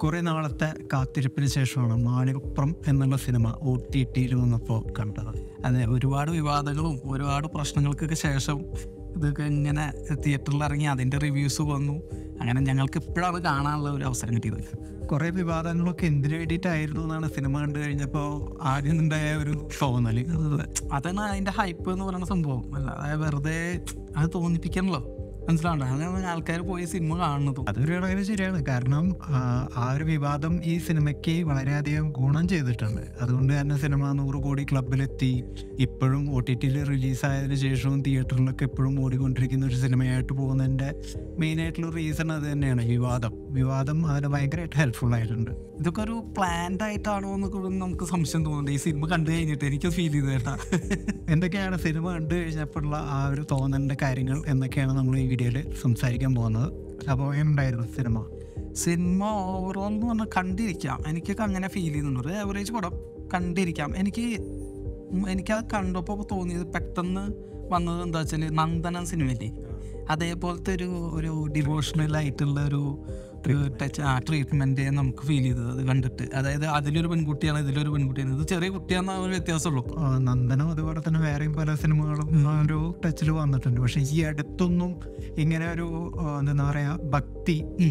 കുറെ നാളത്തെ കാത്തിരിപ്പിന് ശേഷമാണ് മാണികപ്പുറം എന്നുള്ള സിനിമ ഒ ടി ടിയിൽ വന്നപ്പോൾ കണ്ടത് അതെ ഒരുപാട് വിവാദങ്ങളും ഒരുപാട് പ്രശ്നങ്ങൾക്കൊക്കെ ശേഷം ഇതൊക്കെ ഇങ്ങനെ തിയേറ്ററിൽ ഇറങ്ങി അതിൻ്റെ റിവ്യൂസ് വന്നു അങ്ങനെ ഞങ്ങൾക്ക് ഇപ്പോഴാണ് കാണാനുള്ള ഒരു അവസരം കിട്ടിയത് കുറെ വിവാദങ്ങളൊക്കെ എന്തിനു വേണ്ടിയിട്ടായിരുന്നു എന്നാണ് സിനിമ കണ്ടു കഴിഞ്ഞപ്പോൾ ആദ്യം ഉണ്ടായ ഒരു തോന്നല് അതാണ് അതിൻ്റെ ഹൈപ്പ് എന്ന് പറയുന്ന സംഭവം അല്ലാതെ വെറുതെ അത് തോന്നിപ്പിക്കണല്ലോ മനസ്സിലാവണ്ട അതാണ് ആൾക്കാർ പോയി സിനിമ കാണുന്നതും അതൊരു കണക്കിന് ശരിയാണ് കാരണം ആ, ആ ഒരു വിവാദം ഈ സിനിമയ്ക്ക് വളരെയധികം ഗുണം ചെയ്തിട്ടുണ്ട് അതുകൊണ്ട് തന്നെ സിനിമ നൂറ് കോടി ക്ലബിലെത്തി ഇപ്പോഴും ഒ ടി ടിയിൽ റിലീസായതിനു ശേഷവും തിയേറ്ററിലൊക്കെ എപ്പോഴും ഓടിക്കൊണ്ടിരിക്കുന്ന ഒരു സിനിമയായിട്ട് പോകുന്നതിൻ്റെ മെയിനായിട്ടുള്ള റീസൺ അത് തന്നെയാണ് വിവാദം വിവാദം അതിന് ഭയങ്കരമായിട്ട് ഹെൽപ്ഫുൾ ആയിട്ടുണ്ട് ഇതൊക്കെ ഒരു പ്ലാൻഡ് ആയിട്ടാണോ എന്നൊക്കെ ഒരു നമുക്ക് സംശയം തോന്നുന്നുണ്ട് ഈ സിനിമ കണ്ടു കഴിഞ്ഞിട്ട് എനിക്ക് ഫീൽ ചെയ്ത് കേട്ടാ എന്തൊക്കെയാണ് സിനിമ കണ്ടു കഴിഞ്ഞപ്പോഴുള്ള ആ ഒരു തോന്നലിൻ്റെ കാര്യങ്ങൾ എന്നൊക്കെയാണ് നമ്മൾ ഈ വീഡിയോയിൽ സംസാരിക്കാൻ പോകുന്നത് അപ്പോൾ എങ്ങനെയുണ്ടായിരുന്നു സിനിമ സിനിമ ഓവറോൾ എന്ന് പറഞ്ഞാൽ കണ്ടിരിക്കാം എനിക്കൊക്കെ അങ്ങനെ ഫീൽ ചെയ്യുന്നുണ്ട് ഒരു ആവറേജ് പടം കണ്ടിരിക്കാം എനിക്ക് ഉം എനിക്കത് കണ്ടപ്പോൾ തോന്നിയത് പെട്ടെന്ന് വന്നത് എന്താ വെച്ചാൽ നന്ദനം സിനിമയില്ലേ അതേപോലത്തെ ഒരു ഒരു ഡിവോഷണൽ ആയിട്ടുള്ള ഒരു ഒരു ടച്ച് ആ ട്രീറ്റ്മെൻറ്റ് നമുക്ക് ഫീൽ ചെയ്തത് അത് കണ്ടിട്ട് അതായത് അതിലൊരു പെൺകുട്ടിയാണ് ഇതിലൊരു പെൺകുട്ടിയാണ് ഇത് ചെറിയ കുട്ടിയാണെന്ന ഒരു വ്യത്യാസമുള്ളൂ ആ, നന്ദനം അതുപോലെ തന്നെ വേറെയും പല സിനിമകളും ആ ഒരു ടച്ചിൽ വന്നിട്ടുണ്ട് പക്ഷെ ഈ അടുത്തൊന്നും ഇങ്ങനെ ഒരു ആ, എന്താ പറയാ ഭക്തി ഏ,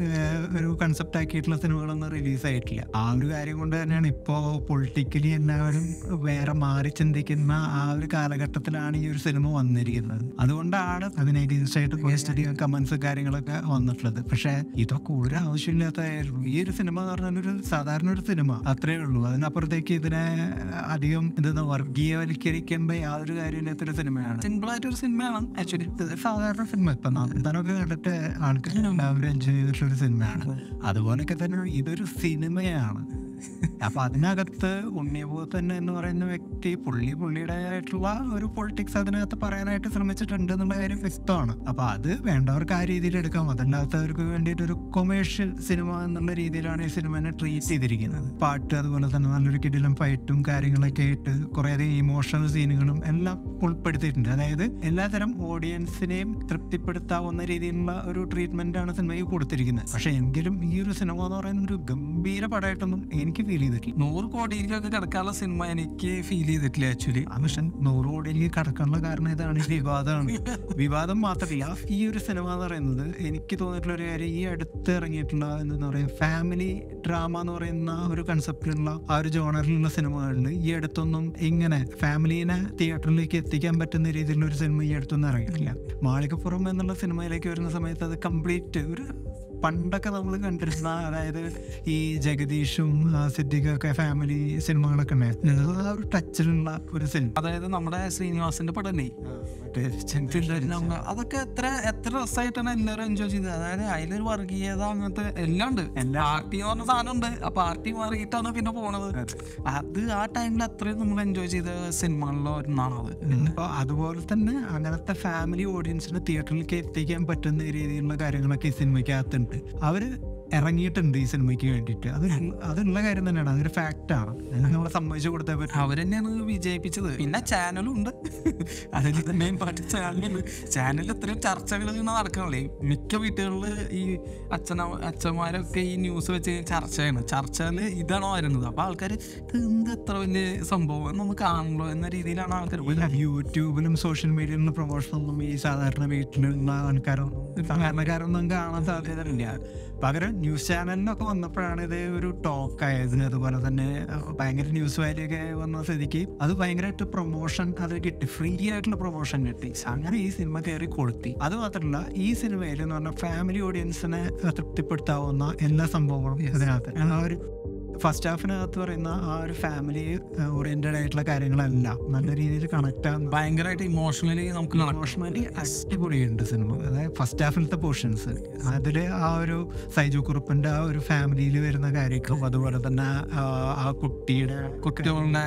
ഒരു കൺസെപ്റ്റ് ആക്കിയിട്ടുള്ള സിനിമകളൊന്നും റിലീസ് ആയിട്ടില്ല ആ ഒരു കാര്യം കൊണ്ട് തന്നെയാണ് ഇപ്പോൾ പൊളിറ്റിക്കലി എല്ലാവരും വേറെ മാറി ചിന്തിക്കുന്ന ആ ഒരു കാലഘട്ടത്തിലാണ് ഈ ഒരു സിനിമ വന്നിരിക്കുന്നത് അതുകൊണ്ടാണ് അതിന് against ആയിട്ട് കുറച്ചധികം കമന്റ്സ് കാര്യങ്ങളൊക്കെ വന്നിട്ടുള്ളത് പക്ഷെ ഇതൊക്കെ ഒരു ആവശ്യമില്ലാത്തതായിരുന്നു ഈ ഒരു സിനിമ എന്ന് പറഞ്ഞാൽ ഒരു സാധാരണ ഒരു സിനിമ അത്രേ ഉള്ളൂ അതിനപ്പുറത്തേക്ക് ഇതിനെ അധികം എന്താ വർഗീയവൽക്കരിക്കേണ്ട യാതൊരു കാര്യമില്ലാത്തൊരു സിനിമയാണ് സിമ്പിൾ ആയിട്ടൊരു സിനിമയാണ് ആക്ച്വലി ഇത് സാധാരണ സിനിമ ഇപ്പൊ നന്ദനൊക്കെ കണ്ടിട്ട് ആൾക്കാർ എല്ലാവരും എൻജോയ് ചെയ്തിട്ടുള്ള ഒരു സിനിമയാണ് അതുപോലൊക്കെ തന്നെ ഇതൊരു സിനിമയാണ് അപ്പൊ അതിനകത്ത് ഉണ്ണിയപൂ തന്നെ എന്ന് പറയുന്ന വ്യക്തി പുള്ളി പുള്ളിയുടെ ആയിട്ടുള്ള ഒരു പൊളിറ്റിക്സ് അതിനകത്ത് പറയാനായിട്ട് ശ്രമിച്ചിട്ടുണ്ട് എന്നുള്ള കാര്യം വ്യക്തമാണ് അപ്പൊ അത് വേണ്ടവർക്ക് ആ രീതിയിൽ എടുക്കാം അതല്ലാത്തവർക്ക് വേണ്ടിയിട്ട് ഒരു കൊമേഴ്ഷ്യൽ സിനിമ എന്നുള്ള രീതിയിലാണ് ഈ സിനിമനെ ട്രീറ്റ് ചെയ്തിരിക്കുന്നത് പാട്ട് അതുപോലെ തന്നെ നല്ലൊരു കിടിലം ഫൈറ്റും കാര്യങ്ങളൊക്കെ ആയിട്ട് കുറേയധികം ഇമോഷണൽ സീനുകളും എല്ലാം ഉൾപ്പെടുത്തിയിട്ടുണ്ട് അതായത് എല്ലാതരം ഓഡിയൻസിനെയും തൃപ്തിപ്പെടുത്താവുന്ന രീതിയിലുള്ള ഒരു ട്രീറ്റ്മെന്റ് ആണ് സിനിമയ്ക്ക് കൊടുത്തിരിക്കുന്നത് പക്ഷെ എങ്കിലും ഈ ഒരു സിനിമ എന്ന് പറയുന്ന ഒരു ഗംഭീര പടമായിട്ടൊന്നും എനിക്ക് ഫീൽ ചെയ്തിട്ടില്ല നൂറ് കോടിയിലൊക്കെ കിടക്കാനുള്ള സിനിമ എനിക്ക് ഫീൽ ചെയ്തിട്ടില്ല ആക്ച്വലി ആ പക്ഷെ നൂറ് കോടിയിലേക്ക് കടക്കാനുള്ള കാരണം ഇതാണ് ഈ വിവാദമാണ് വിവാദം മാത്രമല്ല ഈ ഒരു സിനിമ എന്ന് പറയുന്നത് എനിക്ക് തോന്നിയിട്ടുള്ള ഒരു കാര്യം ഈ അടുത്ത് ഇറങ്ങിയിട്ടുള്ള എന്താ പറയുക ഫാമിലി ഡ്രാമ എന്ന് പറയുന്ന ഒരു കൺസെപ്റ്റിലുള്ള ആ ഒരു ജോണറിലുള്ള സിനിമകളിൽ ഈ അടുത്തൊന്നും ഇങ്ങനെ ഫാമിലീനെ തിയേറ്ററിലേക്ക് എത്തിക്കാൻ പറ്റുന്ന രീതിയിലുള്ള ഒരു സിനിമ ഈ അടുത്തൊന്നും ഇറങ്ങിയിട്ടില്ല മാളികപ്പുറം എന്നുള്ള സിനിമയിലേക്ക് വരുന്ന സമയത്ത് അത് കംപ്ലീറ്റ് ഒരു പണ്ടൊക്കെ നമ്മൾ കണ്ടിരുന്ന അതായത് ഈ ജഗദീഷും ആ, സിദ്ദിഖൊക്കെ ഫാമിലി സിനിമകളൊക്കെ ഉണ്ടായിരുന്നു ആ ഒരു ടച്ചിലുള്ള ഒരു സിനിമ അതായത് നമ്മുടെ ശ്രീനിവാസിന്റെ പടല്ലേ മറ്റേ നമ്മ- അതൊക്കെ എത്ര എത്ര രസമായിട്ടാണ് എല്ലാവരും എൻജോയ് ചെയ്തത് അതായത് അതിലൊരു വർഗീയത അങ്ങനത്തെ എല്ലാം ഉണ്ട് പാർട്ടി എന്ന് പറഞ്ഞ സാധനം ഉണ്ട് ആ പാർട്ടി മാറിയിട്ടാണ് പിന്നെ പോണത് അത് ആ ടൈമിൽ അത്രയും നമ്മൾ എൻജോയ് ചെയ്ത സിനിമകളിലോ ഒന്നാണ് അത് അപ്പോൾ അതുപോലെ തന്നെ അങ്ങനത്തെ ഫാമിലി ഓഡിയൻസിന് തിയേറ്ററിലേക്ക് എത്തിക്കാൻ പറ്റുന്ന രീതിയിലുള്ള കാര്യങ്ങളൊക്കെ ഈ സിനിമയ്ക്കകത്തുണ്ട് അവര് ഇറങ്ങിയിട്ടുണ്ട് ഈ സിനിമയ്ക്ക് വേണ്ടിയിട്ട് അത് അതുള്ള കാര്യം തന്നെയാണ് അതൊരു ഫാക്റ്റാണ് നമ്മൾ സമ്മതിച്ചു കൊടുത്തേ പറ്റും അവരെന്നെയാണ് വിജയിപ്പിച്ചത് പിന്നെ ചാനലും ഉണ്ട് അതിൽ മെയിൻ പാട്ട് ചാനലുണ്ട് ചാനലിൽ ഇത്രയും ചർച്ചകൾ ഇങ്ങനെ നടക്കണല്ലേ മിക്ക വീട്ടുകളിൽ ഈ അച്ഛന അച്ഛന്മാരൊക്കെ ഈ ന്യൂസ് വെച്ച് ചർച്ചയാണ് ചർച്ചയിൽ ഇതാണോ വരുന്നത് അപ്പൊ ആൾക്കാർ ഇത് എന്ത് എത്ര വലിയ സംഭവം എന്നൊന്ന് കാണണല്ലോ എന്ന രീതിയിലാണ് ആൾക്കാർ ഇല്ല, യൂട്യൂബിലും സോഷ്യൽ മീഡിയയിലും പ്രൊമോഷനൊന്നും ഈ സാധാരണ വീട്ടിലുള്ള ആൾക്കാരൊന്നും സാധാരണക്കാരൊന്നും കാണാൻ സാധ്യതയില്ല പകരം ന്യൂസ് ചാനലിലൊക്കെ വന്നപ്പോഴാണ് ഇത് ഒരു ടോക്ക് ആയത് അതുപോലെ തന്നെ അഹ് ഭയങ്കര ന്യൂസ് വാല്യൂ ഒക്കെ വന്ന സ്ഥിതിക്ക് അത് ഭയങ്കരമായിട്ട് പ്രൊമോഷൻ അത് കിട്ടി ഫ്രീ ആയിട്ടുള്ള പ്രൊമോഷൻ കിട്ടി അങ്ങനെ ഈ സിനിമ കയറി കൊളുത്തി അത് മാത്രമല്ല ഈ സിനിമയിൽ എന്ന് പറഞ്ഞാൽ ഫാമിലി ഓഡിയൻസിനെ തൃപ്തിപ്പെടുത്താവുന്ന എല്ലാ സംഭവങ്ങളും ഇതിനകത്ത് ആ ഒരു ഫസ്റ്റ് ഹാഫിനകത്ത് പറയുന്ന ആ ഒരു ഫാമിലി ഓറിയന്റഡ് ആയിട്ടുള്ള കാര്യങ്ങളെല്ലാം നല്ല രീതിയിൽ കണക്ട് ആകുന്ന ഭയങ്കരമായിട്ട് ഇമോഷണലി നമുക്ക് നടക്കും ഇമോഷണലി അടിപൊളിയുണ്ട് സിനിമ അതായത് ഫസ്റ്റ് ഹാഫിലത്തെ പോർഷൻസ് അതിൽ ആ ഒരു സൈജു കുറുപ്പിന്റെ ആ ഒരു ഫാമിലിയിൽ വരുന്ന കാര്യങ്ങളും അതുപോലെ തന്നെ ആ, ആ കുട്ടിയുടെ കുട്ടികളുടെ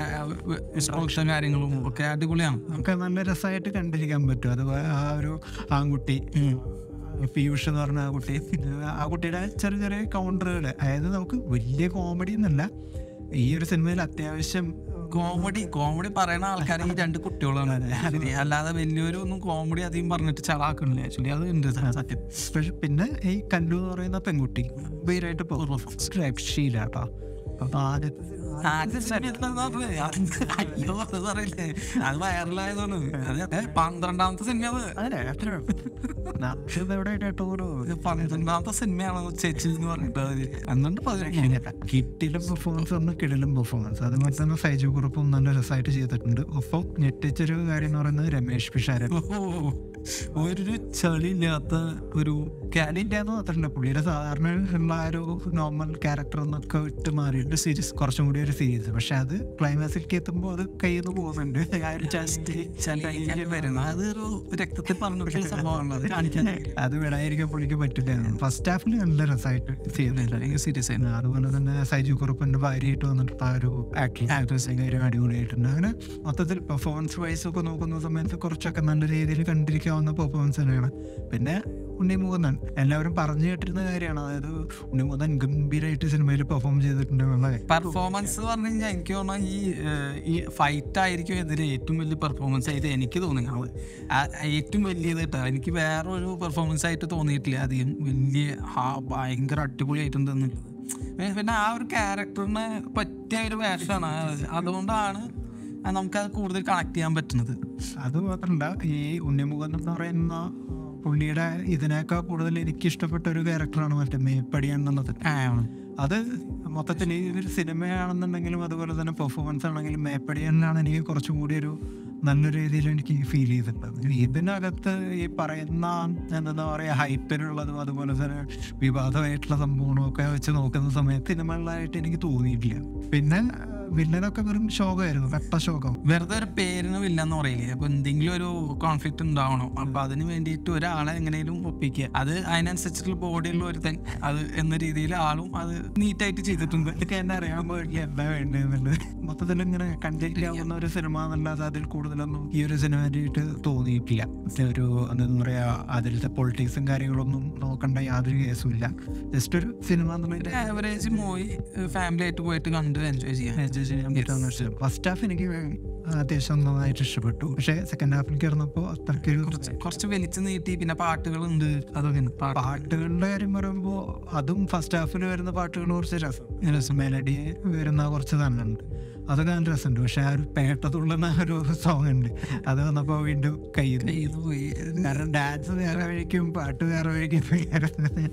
ഇഷ്ടം കാര്യങ്ങളും ഒക്കെ അടിപൊളിയാണ് നമുക്ക് നല്ല രസമായിട്ട് കണ്ടിരിക്കാൻ പറ്റും അതുപോലെ ആ ഒരു ആൺകുട്ടി പീയൂഷ് എന്ന് പറഞ്ഞ ആ കുട്ടി ആ കുട്ടിയുടെ ചെറിയ ചെറിയ കൗണ്ടറുകൾ അതായത് നമുക്ക് വലിയ കോമഡി എന്നല്ല ഈ ഒരു സിനിമയിൽ അത്യാവശ്യം കോമഡി കോമഡി പറയുന്ന ആൾക്കാർ ഈ രണ്ട് കുട്ടികളാണ് ശരി അല്ലാതെ വലിയൊരൊന്നും കോമഡി അധികം പറഞ്ഞിട്ട് ചളാക്കണില്ല ആക്ച്വലി അത് ഉണ്ട് സത്യം പക്ഷെ പിന്നെ ഈ കല്ലു എന്ന് പറയുന്ന പെൺകുട്ടി ഗംഭീരായിട്ട് ശീല കേട്ടോ അപ്പൊ ആദ്യത്തെ ആദ്യത്തെ സമയത്ത് എന്താ പറഞ്ഞത്? അയ്യോ അത് പറയില്ലേ അത് വൈറലായതാണ് അത് പന്ത്രണ്ടാമത്തെ സിനിമ അത് അതെ അത്ര എവിടെ കേട്ടോ ഇത് പന്ത്രണ്ടാമത്തെ സിനിമയാണ് ചേച്ചി എന്ന് പറഞ്ഞിട്ട് അന്നുണ്ട് പതിനെട്ട് കിട്ടിലും പെർഫോമൻസ് ഒന്ന് കിടിലും പെർഫോമൻസ് അതുപോലെ തന്നെ സൈജു കുറുപ്പും നല്ല രസമായിട്ട് ചെയ്തിട്ടുണ്ട് ഒപ്പം ഞെട്ടിച്ചൊരു കാര്യം എന്ന് പറയുന്നത് രമേഷ് പിഷാരൻ ഓ, ഒരു ചളിയില്ലാത്ത ഒരു കാലിൻ്റെ മാത്രമല്ല പുള്ളിയുടെ സാധാരണ ഉള്ള ആ ഒരു നോർമൽ ക്യാരക്ടർ എന്നൊക്കെ വിട്ട് മാറിയിട്ട് സീരീസ് കുറച്ചും കൂടി ഒരു സീരീസ് പക്ഷെ അത് ക്ലൈമാക്സിലേക്ക് എത്തുമ്പോൾ അത് കയ്യിൽ നിന്ന് പോകുന്നുണ്ട് ആ ഒരു ചസ്റ്റ് ചളിയിലേക്ക് വരുന്ന അതൊരു രക്തത്തിൽ പറഞ്ഞ സംഭവമാണ് അത് കാണിക്കാനായി അത് വിടായിരിക്കാൻ പുള്ളിക്ക് പറ്റില്ല ഫസ്റ്റ് ഹാഫിൽ നല്ല രസമായിട്ട് ചെയ്യുന്നുണ്ട് സീരിയസ് ആയിരുന്നു അതുപോലെ തന്നെ സൈജു കുറുപ്പിന്റെ ഭാര്യയായിട്ട് വന്നിട്ട് ആ ഒരു ആക്ടിങ് ആക്ട്രസ് കാര്യം അടിപൊളിയായിട്ടുണ്ട് അങ്ങനെ മൊത്തത്തിൽ പെർഫോമൻസ് വൈസ് ഒക്കെ നോക്കുന്ന സമയത്ത് കുറച്ചൊക്കെ നല്ല രീതിയിൽ കണ്ടിരിക്കാവുന്ന പെർഫോമൻസ് തന്നെയാണ് പിന്നെ ഉണ്ണിമുകുന്ദൻ എല്ലാവരും പറഞ്ഞു കേട്ടിരുന്ന കാര്യമാണ് അതായത് ഉണ്ണിമുകുന്ദൻ ഗംഭീരമായിട്ട് സിനിമയിൽ പെർഫോം ചെയ്തിട്ടുണ്ട് എന്നുള്ള പെർഫോമൻസ് പറഞ്ഞു കഴിഞ്ഞാൽ എനിക്ക് തോന്നുന്നു ഈ ഏഹ്, ഈ ഫൈറ്റ് ആയിരിക്കും എതിരെ ഏറ്റവും വലിയ പെർഫോമൻസ് ആയിട്ട് എനിക്ക് തോന്നുന്നത് ആ, ഏറ്റവും വലിയത് കേട്ടോ എനിക്ക് വേറെ ഒരു പെർഫോമൻസ് ആയിട്ട് തോന്നിയിട്ടില്ല അധികം വലിയ ഹാ ഭയങ്കര അടിപൊളിയായിട്ടുണ്ട് എന്നുള്ളത് പിന്നെ- പിന്നെ ആ ഒരു ക്യാരക്ടറിന് പറ്റിയ ഒരു വേഷമാണ് അതുകൊണ്ടാണ് നമുക്കത് കൂടുതൽ കണക്ട് ചെയ്യാൻ പറ്റുന്നത് അത് മാത്രമല്ല ഈ ഉണ്ണിമുകുന്ദൻ എന്ന് പറയുന്ന പുള്ളിയുടെ ഇതിനേക്കാൾ കൂടുതൽ എനിക്ക് ഇഷ്ടപ്പെട്ട ഒരു ക്യാരക്ടറാണ് മറ്റേ മേപ്പടിയാൻ എന്നുള്ളത് അത് മൊത്തത്തിൽ ഈ ഒരു സിനിമയാണെന്നുണ്ടെങ്കിലും അതുപോലെ തന്നെ പെർഫോമൻസ് ആണെങ്കിലും മേപ്പടിയാനിലാണ് എനിക്ക് കുറച്ചും കൂടി ഒരു നല്ല രീതിയിൽ എനിക്ക് ഫീൽ ചെയ്തിട്ടുള്ളത് ഇതിനകത്ത് ഈ പറയുന്ന എന്താ പറയുക ഹൈപ്പിനുള്ളതും അതുപോലെ തന്നെ വിവാദമായിട്ടുള്ള സംഭവങ്ങളും ഒക്കെ വെച്ച് നോക്കുന്ന സമയത്ത് സിനിമകളായിട്ട് എനിക്ക് തോന്നിയിട്ടില്ല പിന്നെ വില്ലനൊക്കെ വെറും ശോകമായിരുന്നു കട്ട ശോകം വെറുതെ ഒരു പേരിന് വില്ലെന്ന് പറയില്ലേ അപ്പൊ എന്തെങ്കിലും ഒരു കോൺഫ്ലിക്റ്റ് ഉണ്ടാവണം അപ്പൊ അതിന് വേണ്ടിയിട്ട് ഒരാളെ എങ്ങനെയും ഒപ്പിക്കുക അത് അതിനനുസരിച്ചിട്ടുള്ള ബോഡിയുള്ള ഒരുത്തൻ അത് എന്ന രീതിയിൽ ആളും അത് നീറ്റായിട്ട് ചെയ്തിട്ടുണ്ട് ഇതൊക്കെ എന്നെ അറിയാൻ പോയിട്ടില്ല എന്താ വേണ്ടതെന്നുള്ളത് മൊത്തത്തിൽ ഇങ്ങനെ കണ്ടിരിക്കാവുന്ന ഒരു സിനിമ എന്നല്ലാതെ അതിൽ കൂടുതലൊന്നും ഈ ഒരു സിനിമയായിട്ട് തോന്നിയിട്ടില്ല മറ്റേ ഒരു എന്താ പറയാ അതിലത്തെ പൊളിറ്റിക്സും കാര്യങ്ങളൊന്നും നോക്കേണ്ട യാതൊരു കേസും ഇല്ല ജസ്റ്റ് ഒരു സിനിമ എന്നുള്ളതിന്റെ ആവറേജ് മൂവി ഫാമിലി ആയിട്ട് പോയിട്ട് കണ്ട് എൻജോയ് ചെയ്യാം എൻജോയ് ചെയ്യാൻ പറ്റുന്ന ഒരു ഫസ്റ്റ് ഹാഫ് എനിക്ക് അത്യാവശ്യം നന്നായിട്ട് ഇഷ്ടപ്പെട്ടു പക്ഷേ സെക്കൻഡ് ഹാഫിൽ കയറുന്നപ്പോൾ അത്രയ്ക്ക് ഒരു കുറച്ച് വലിച്ചു നീട്ടി പിന്നെ പാട്ടുകളുണ്ട് അതൊക്കെ ഉണ്ട്. പാട്ട് പാട്ടുകളുടെ കാര്യം പറയുമ്പോൾ അതും ഫസ്റ്റ് ഹാഫിൽ വരുന്ന പാട്ടുകൾ കുറച്ച് രസം രസം മെലഡി വരുന്ന കുറച്ച് തന്നെ ഉണ്ട് അതൊക്കെ നല്ല രസമുണ്ട് പക്ഷെ ആ ഒരു പേട്ടത്തുള്ളുന്ന ഒരു സോങ് ഉണ്ട് അത് വന്നപ്പോൾ വീണ്ടും കയ്യിൽ ഇത് പോയി കാരണം ഡാൻസ് വേറെ വഴിക്കും പാട്ട് വേറെ വഴിക്കും വേറെ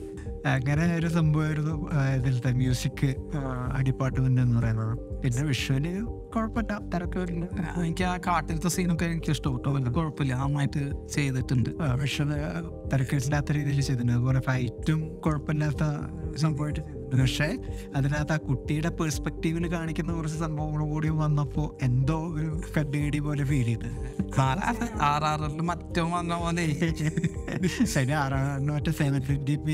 അങ്ങനെ ഒരു സംഭവമായിരുന്നു ആ, ഇതിലത്തെ മ്യൂസിക് അടിപ്പാട്ട് തന്നെ എന്ന് പറയുന്നത് പിന്നെ വിഷ്വല് കുഴപ്പമില്ല തിരക്കില്ല എനിക്ക് ആ കാട്ടിലത്തെ സീനൊക്കെ എനിക്ക് ഇഷ്ടപ്പെട്ടു വലിയ കുഴപ്പമില്ല നന്നായിട്ട് ചെയ്തിട്ടുണ്ട് വിഷ്വല് തിരക്കില്ലാത്ത രീതിയിൽ ചെയ്തിട്ടുണ്ട് അതുപോലെ ഫൈറ്റും കുഴപ്പമില്ലാത്ത സംഭവമായിട്ട് ചെയ്തിട്ടുണ്ട് പക്ഷേ അതിനകത്ത് ആ കുട്ടിയുടെ പെർസ്പെക്റ്റീവിൽ കാണിക്കുന്ന കുറച്ച് സംഭവങ്ങളും കൂടി വന്നപ്പോൾ എന്തോ ഒരു കണ്ടുകടി പോലെ ഫീൽ ചെയ്ത് ആർ ആർ എല്ലിൽ മറ്റോ വന്ന പോലെ ശരി ആറാണ് മറ്റേ സെവൻ ഫിഫ്റ്റി പി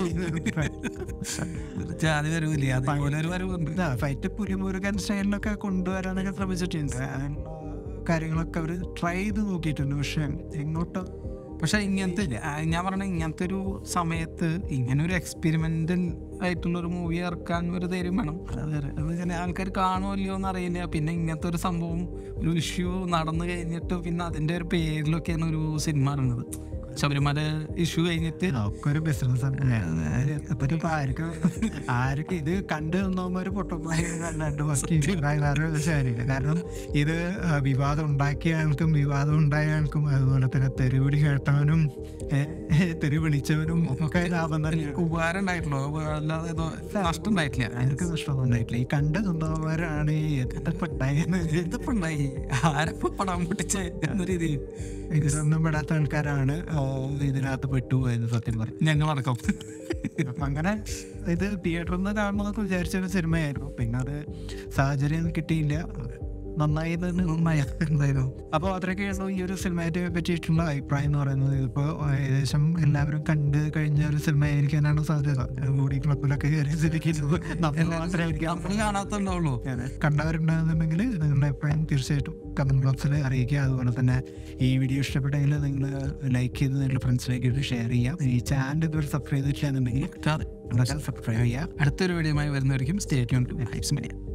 ജാതി വരവില്ലേ അതുപോലെ ഒരു വരവുണ്ട് ഫൈറ്റ് പുലിമുരുകൻ സ്റ്റൈലിലൊക്കെ കൊണ്ടുവരാനൊക്കെ ശ്രമിച്ചിട്ടുണ്ട് അതിനുള്ള കാര്യങ്ങളൊക്കെ അവർ ട്രൈ ചെയ്ത് നോക്കിയിട്ടുണ്ട് പക്ഷെ എങ്ങോട്ട് പക്ഷെ ഇങ്ങനത്തെ ആ, ഞാൻ പറഞ്ഞ ഇങ്ങനത്തെ ഒരു സമയത്ത് ഇങ്ങനെ ഒരു എക്സ്പെരിമെന്റൽ ആയിട്ടുള്ള ഒരു മൂവി ഇറക്കാൻ ഒരു ധൈര്യം വേണം അതിങ്ങനെ ആൾക്കാർ കാണുമല്ലോ എന്ന് അറിയില്ല പിന്നെ ഇങ്ങനത്തെ ഒരു സംഭവം ഒരു ഇഷ്യൂ നടന്നു കഴിഞ്ഞിട്ട് പിന്നെ അതിന്റെ ഒരു പേരിലൊക്കെയാണ് ഒരു സിനിമ ഇറങ്ങുന്നത് ശബരിമല ഇഷ്യൂ കഴിഞ്ഞിട്ട് ഒക്കെ ഒരു ബിസിനസ് ഇപ്പൊ ആർക്കും ആർക്കും ഇത് കണ്ടു നിന്നവന്മാര് പൊട്ടന്മാരല്ലാണ്ട് ബാക്കി വേറെ ഒരു കാര്യമില്ല കാരണം ഇത് ആ, വിവാദം ഉണ്ടാക്കിയ ആൾക്കും വിവാദം ഉണ്ടായ ആൾക്കും അതുപോലെ തന്നെ തെരുവിളി കേട്ടവനും ഏ, തെറി വിളിച്ചവനും ഒക്കെ ലാഭം തന്നെയാണ് ഉപകാരം ഉണ്ടായിട്ടുള്ളൂ ഉപകാരം അല്ലാതെ ഏതോ നഷ്ടം ഉണ്ടായിട്ടില്ല എനിക്ക് നഷ്ടമൊന്നും ഉണ്ടായിട്ടില്ല ഈ കണ്ടു നിന്നവന്മാരാണ് ഈ എന്തൊക്കെ ഉണ്ടായെന്ന് ഇതിപ്പോ ഉണ്ടായി ആരപ്പോ പടം പൊട്ടിച്ച എന്ന രീതിയിൽ ഇതിലൊന്നും പെടാത്ത ആൾക്കാരാണ് ഓ, ഇതിനകത്ത് പെട്ടുപോയത് സത്യം പറയും ഞങ്ങളടക്കം അപ്പൊ അങ്ങനെ ഇത് തിയേറ്ററിൽ നിന്ന് കാണണമെന്നൊക്കെ വിചാരിച്ചൊരു സിനിമയായിരുന്നു പിന്നെ അത് സാഹചര്യം കിട്ടിയില്ല നന്നായി തന്നെ നന്നായി എന്തായാലും അപ്പോൾ അത്രയൊക്കെയായിരുന്നു ഈ ഒരു സിനിമയെ പറ്റിയിട്ടുള്ള അഭിപ്രായം എന്ന് പറയുന്നത് ഇതിപ്പോൾ ഏകദേശം എല്ലാവരും കണ്ട് കഴിഞ്ഞ ഒരു സിനിമയായിരിക്കാനാണ് സാധ്യത കൂടി ക്ലബിലൊക്കെ കയറി സ്ഥിതിക്കുന്നത് നമ്മൾ മാത്രമായിരിക്കാം നമ്മൾ കാണാത്തുണ്ടാവുള്ളൂ കണ്ടവരുണ്ടാകുന്നുണ്ടെങ്കിൽ നിങ്ങളുടെ അഭിപ്രായം തീർച്ചയായിട്ടും കമൻറ്റ് ബോക്സിൽ അറിയിക്കുക അതുപോലെ തന്നെ ഈ വീഡിയോ ഇഷ്ടപ്പെട്ടെങ്കിൽ നിങ്ങൾ ലൈക്ക് ചെയ്ത് നിങ്ങളുടെ ഫ്രണ്ട്സിലേക്ക് ഷെയർ ചെയ്യാം ഈ ചാനൽ ഇതുവരെ സബ്സ്ക്രൈബ് ചെയ്തിട്ടില്ലാന്നുണ്ടെങ്കിൽ സബ്സ്ക്രൈബ് ചെയ്യുക അടുത്തൊരു വീഡിയോയുമായി വരുന്നവരിക്കും സ്റ്റേറ്റ് ടു മീഡിയ